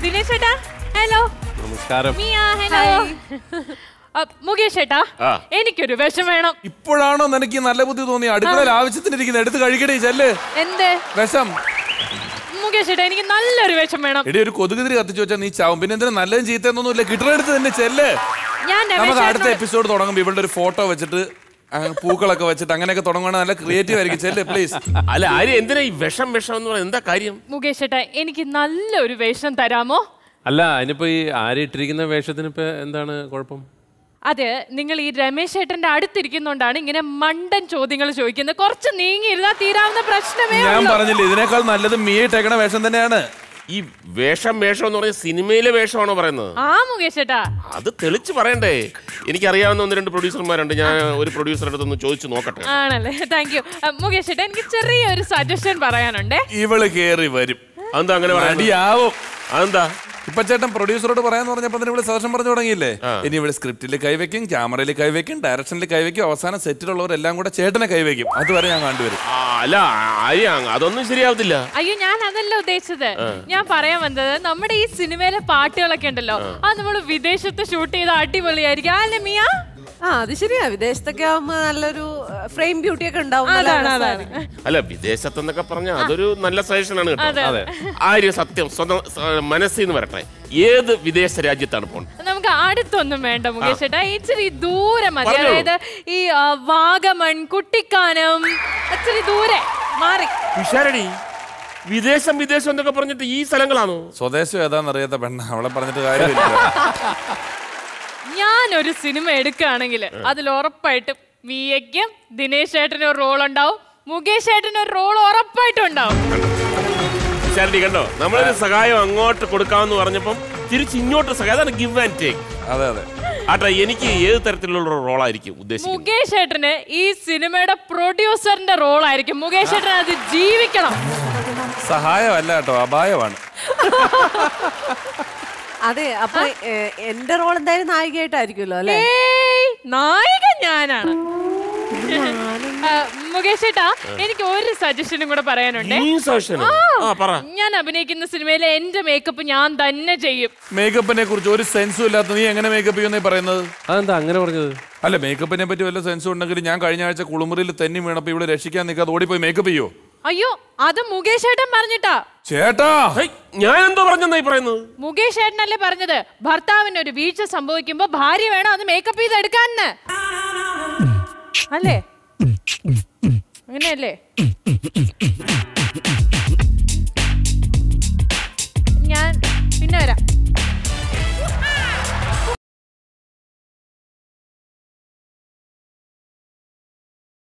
ദിനേശ് ചേട്ടാ ഹലോ നമസ്കാരം മിയ ഹലോ മുകേഷ് ചേട്ടാ ആ. എനിക്കൊരു വിഷം വേണം ഇപ്പോഴാണോ നിനക്ക് ഈ നല്ല ബുദ്ധി തോന്നി അടുക്കളയിൽ ആവശ്യത്തിന് ഇരിക്കുന്നത് എടുത്ത് കഴിക്കടേ ചെല്ല് എന്ത് വിഷം മുകേഷ് ചേട്ടാ എനിക്ക് നല്ലൊരു വിഷം വേണം എടി ഒരു കൊതുകുതിരി കത്തിച്ചു വെച്ചാൽ നീ ചാവും പിന്നെ എന്തിനാ നല്ലതും ചീത്തയൊന്നുമില്ല കിട്ടണെടുത്ത് തന്നെ ചെല്ല് ഞാൻ രമേശ് നമുക്ക് അടുത്ത ചേട്ടനോട് എപ്പിസോഡ് തുടങ്ങുമ്പോൾ ഇവളുടെ ഒരു ഫോട്ടോ വെച്ചിട്ട് അങ്ങ് പൂക്കളൊക്കെ വെച്ചിട്ട് അങ്ങനെയൊക്കെ തുടങ്ങുകയാണെങ്കിൽ നല്ല ക്രിയേറ്റീവ് ആയിരിക്കും ചെല്ല് പ്ലീസ് അല്ല ആര് എന്തിനാ ഈ വിഷം വിഷം എന്ന് പറയുന്നത് എന്താ കാര്യം മുകേഷ് ചേട്ടാ എനിക്ക് നല്ലൊരു വേഷം തരാമോ അല്ല അതിനിപ്പോ ഈ ആരിട്ടിരിക്കുന്ന വേഷത്തിന് ഇപ്പൊ എന്താണ് കുഴപ്പം അത് നിങ്ങൾ ഈ രമേശ് ചേട്ടന്റെ അടുത്തിരിക്കുന്നോണ്ടാണ് ഇങ്ങനെ മണ്ടൻ ചോദ്യങ്ങൾ ചോദിക്കുന്നത് കുറച്ച് നീങ്ങിയിരുന്നാൽ തീരാവുന്ന പ്രശ്നമേ ഞാൻ ഉള്ളൂ പറഞ്ഞില്ലേ ഇതിനേക്കാൾ നല്ലത് മീ ഇട്ടേക്കണ വേഷം തന്നെയാണ് ഈ വേഷം വേഷം എന്ന് പറഞ്ഞ സിനിമയിലെ വേഷമാണോ പറയുന്നത് ആ മുകേഷ് ചേട്ടാ അത് തെളിച്ച് പറയണ്ടേ എനിക്കറിയാവുന്ന ഒന്ന് രണ്ട് പ്രൊഡ്യൂസർമാരുണ്ട് ഞാൻ ഒരു പ്രൊഡ്യൂസറുടെ അടുത്തൊന്ന് ചോദിച്ചു നോക്കട്ടെ ആണല്ലേ താങ്ക് യു മുകേഷ് ചേട്ടാ എനിക്ക് ചെറിയൊരു സജഷൻ പറയാനുണ്ടേ ഇവള് കേറി വരും അതെന്താ അങ്ങനെ പറയുന്നത്? മടിയാവും അതെന്താ ഇപ്പൊ ചേട്ടൻ പ്രൊഡ്യൂസറോട് പറയാന്ന് പറഞ്ഞപ്പോ തന്നെ ഇവിടെ സജഷൻ പറഞ്ഞു തുടങ്ങിയില്ലേ ഇനി ഇവിടെ സ്ക്രിപ്റ്റിൽ കൈവയ്ക്കും ക്യാമറയിൽ കൈവയ്ക്കും ഡയറക്ഷനിൽ കൈവയ്ക്കും അവസാനം സെറ്റിലുള്ളവരെല്ലാം കൂടെ ചേട്ടനെ കൈവയ്ക്കും അതുവരെ ഞാൻ കണ്ടുവരും ആ, അല്ല ആര്യ അതൊന്നും ശരിയാവത്തില്ല അയ്യോ ഞാൻ അതല്ല ഉദ്ദേശിച്ചത് ഞാൻ പറയാൻ വന്നത് നമ്മുടെ ഈ സിനിമയിലെ പാട്ടുകളൊക്കെ ഉണ്ടല്ലോ അത് നമ്മൾ വിദേശത്ത് ഷൂട്ട് ചെയ്ത അടിപൊളിയായിരിക്കും അല്ലേ മിയ ആ അത് ശരിയാ വിദേശത്തൊക്കെ ആവുമ്പോ നല്ലൊരു ഫ്രെയിം ബ്യൂട്ടി ഒക്കെ ഉണ്ടാവും നല്ല അതാണ് അതാണ് രസായിരിക്കും. അല്ല വിദേശത്തെന്നൊക്കെ പറഞ്ഞ അതൊരു നല്ല സജഷനാണ് അതെ കേട്ടോ അതെ ആര്യ സത്യം സ്വന്തം സ- മനസ്സിൽ നിന്ന് വരട്ടെ ഏത് വിദേശ രാജ്യത്താണ് പോകേണ്ടത് നമുക്ക് അടുത്തൊന്നും വേണ്ട മുകേഷ് ചേട്ടാ ഇച്ചിരി ദൂരെ മതി പറഞ്ഞോളൂ. അതായത് ഈ ആ, വാഗമൺ കുട്ടിക്കാനം ഇച്ചിരി ദൂരെ മാറി വിശാരടി വിദേശം വിദേശം എന്നൊക്കെ പറഞ്ഞിട്ട് ഈ സ്ഥലങ്ങളാണോ സ്വദേശം ഏതാണെന്നറിയാത്ത പെണ്ണ അവളെ പറഞ്ഞിട്ട് കാര്യമില്ല ഞാനൊരു സിനിമ എടുക്കുകയാണെങ്കിൽ അതിൽ ഉറപ്പായിട്ടും മിയയ്ക്കും ദിനേശ് ചേട്ടനും ഒരു റോൾ ഉണ്ടാവും മുകേഷ് ചേട്ടനും ഒരു റോൾ ഉറപ്പായിട്ടും ഉണ്ടാവും വിശാരടി കണ്ടോ നമ്മളൊരു സഹായം അങ്ങോട്ട് കൊടുക്കാമെന്ന് പറഞ്ഞപ്പം തിരിച്ച് ഇങ്ങോട്ട് സഹായം അതാണ് ഗിവ് ആൻഡ് ടേക്ക് അതെ അതെ ആട്ടെ എനിക്ക് ഏത് തരത്തിലുള്ള റോളായിരിക്കും ഉദ്ദേശിക്കുന്നത് മുകേഷ് ചേട്ടന് ഈ സിനിമയുടെ പ്രൊഡ്യൂസറിന്റെ റോൾ ആയിരിക്കും മുകേഷ് ചേട്ടൻ അത് ജീവിക്കണം സഹായമല്ല കേട്ടോ അപായമാണ് അതെ അപ്പൊ ഏ, എന്റെ റോൾ എന്തായാലും നായികയായിട്ടായിരിക്കുമല്ലോ അല്ലെ ഏയ്, നായിക ഞാനാണ് ആ, മുകേഷ് ചേട്ടാ എനിക്ക് ഒരു സജഷനും കൂടെ പറയാനുണ്ട് ഈ സജഷൻ ആ പറ ഞാൻ അഭിനയിക്കുന്ന സിനിമയിലെ എന്റെ മേക്കപ്പ് ഞാൻ തന്നെ ചെയ്യും മേക്കപ്പിനെ കുറിച്ച് ഒരു സെൻസും ഇല്ലാത്ത നീ എങ്ങനെ മേക്കപ്പ് ചെയ്യുന്നേ പറയുന്നത് അതെന്താ അങ്ങനെ പറഞ്ഞത് അല്ല മേക്കപ്പിനെ പറ്റി വല്ല സെൻസും ഉണ്ടെങ്കിൽ ഞാൻ കഴിഞ്ഞ ആഴ്ച കുളിമുറിയിൽ തെന്നി വീണപ്പോ ഇവിടെ രക്ഷിക്കാൻ നിൽക്കാതെ ഓടിപ്പോയി മേക്കപ്പ് ചെയ്യോ അയ്യോ അത് മുകേഷ് ചേട്ടൻ പറഞ്ഞിട്ടാ ചേട്ടാ ഹേയ്, ഞാൻ എന്തോ പറഞ്ഞെന്നായി പറയുന്നത് മുകേഷ് ചേട്ടനല്ലേ പറഞ്ഞത് ഭർത്താവിന് ഒരു വീഴ്ച സംഭവിക്കുമ്പോ ഭാര്യ വേണം അത് മേക്കപ്പ് ചെയ്ത് എടുക്കാന്ന് അല്ലേ അങ്ങനെയല്ലേ